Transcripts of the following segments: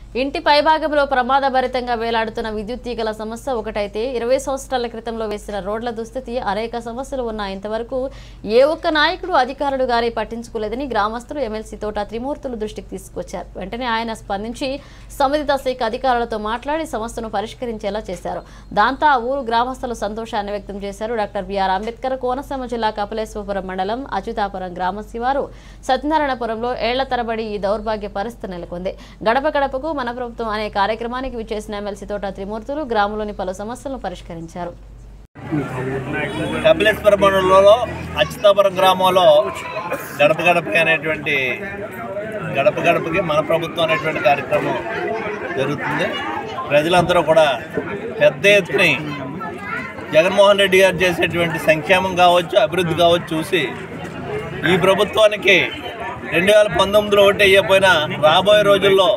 ఇంటి పైభాగంలో ప్రమాదభరితంగా వేలాడుతున్న విద్యుత్ తీగల సమస్య ఒకటైతే ఇరవై సంవత్సరాల క్రితంలో వేసిన రోడ్ల దుస్థితి అనేక సమస్యలు ఉన్న ఇంతవరకు ఏ ఒక్క నాయకుడు అధికారులు గారి పట్టించుకోలేదని గ్రామస్తులు ఎమ్మెల్సీ తోట త్రిమూర్తులు దృష్టికి తీసుకొచ్చారు వెంటనే ఆయన స్పందించి సంబంధిత శాఖ అధికారులతో మాట్లాడి సమస్యను పరిష్కరించేలా చేశారు దాంతో ఆ ఊరు గ్రామస్తులు సంతోషాన్ని వ్యక్తం చేశారు డాక్టర్ బిఆర్ అంబేద్కర్ కోనసీమ జిల్లా కపిలేశ్వరపురం మండలం అచ్యుతాపురం గ్రామ శివారు సత్యనారాయణపురంలో ఏళ్ల తరబడి ఈ దౌర్భాగ్య పరిస్థితి నెలకొంది గడప గడపకు మన ప్రభుత్వం అనే కార్యక్రమానికి విచ్చేసిన ఎమ్మెల్సీ తోట త్రిమూర్తులు గ్రామంలోని పలు సమస్యలను పరిష్కరించారు కపిలేశ్వర మండలంలో అచ్యుతాపురం గ్రామంలో గడప గడపకి అనేటువంటి గడప గడపకి మన ప్రభుత్వం అనేటువంటి కార్యక్రమం జరుగుతుంది ప్రజలందరూ కూడా పెద్ద ఎత్తున జగన్మోహన్ రెడ్డి గారు చేసేటువంటి సంక్షేమం కావచ్చు అభివృద్ధి కావచ్చు చూసి ఈ ప్రభుత్వానికి రెండు వేల పంతొమ్మిదిలో ఓటు వేయకపోయినా రాబోయే రోజుల్లో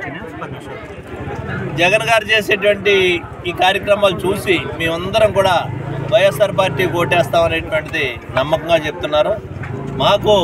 జగన్ గారు చేసేటువంటి ఈ కార్యక్రమాలు చూసి మేమందరం కూడా వైఎస్ఆర్ పార్టీ ఓటేస్తాం అనేటువంటిది నమ్మకంగా చెప్తున్నారు మాకు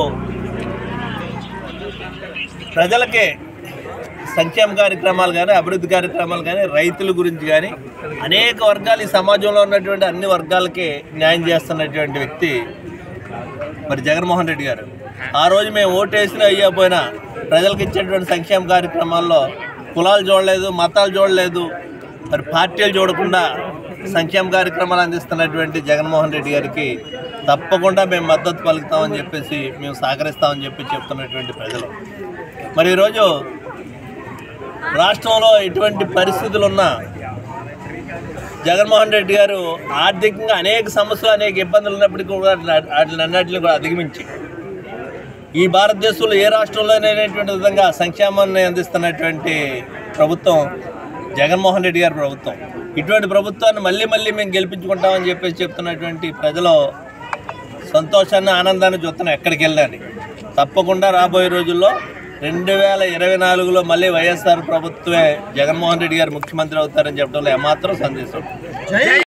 ప్రజలకే సంక్షేమ కార్యక్రమాలు కానీ అభివృద్ధి కార్యక్రమాలు కానీ రైతుల గురించి కానీ అనేక వర్గాలు ఈ సమాజంలో ఉన్నటువంటి అన్ని వర్గాలకి న్యాయం చేస్తున్నటువంటి వ్యక్తి మరి జగన్మోహన్ రెడ్డి గారు ఆ రోజు మేము ఓటేసినా అయ్యకపోయినా ప్రజలకు ఇచ్చేటువంటి సంక్షేమ కార్యక్రమాల్లో కులాలు చూడలేదు మతాలు చూడలేదు మరి పార్టీలు చూడకుండా సంక్షేమ కార్యక్రమాలు అందిస్తున్నటువంటి జగన్మోహన్ రెడ్డి గారికి తప్పకుండా మేము మద్దతు పలుకుతామని చెప్పేసి మేము సహకరిస్తామని చెప్పి చెప్తున్నటువంటి ప్రజలు మరి ఈరోజు రాష్ట్రంలో ఎటువంటి పరిస్థితులు ఉన్నా జగన్మోహన్ రెడ్డి గారు ఆర్థికంగా అనేక సమస్యలు అనేక ఇబ్బందులు ఉన్నప్పటికీ కూడా వాటిని అన్నింటిని కూడా అధిగమించి ఈ భారతదేశంలో ఏ రాష్ట్రంలోనైనటువంటి విధంగా సంక్షేమాన్ని అందిస్తున్నటువంటి ప్రభుత్వం జగన్మోహన్ రెడ్డి గారి ప్రభుత్వం ఇటువంటి ప్రభుత్వాన్ని మళ్ళీ మళ్ళీ మేము గెలిపించుకుంటామని చెప్పేసి చెప్తున్నటువంటి ప్రజలు సంతోషాన్ని ఆనందాన్ని చూస్తున్నాం ఎక్కడికి వెళ్ళాలి తప్పకుండా రాబోయే రోజుల్లో రెండు వేల ఇరవై నాలుగులో మళ్ళీ వైఎస్ఆర్ ప్రభుత్వమే జగన్మోహన్ రెడ్డి గారు ముఖ్యమంత్రి అవుతారని చెప్పడంలో ఏమాత్రం సందేశం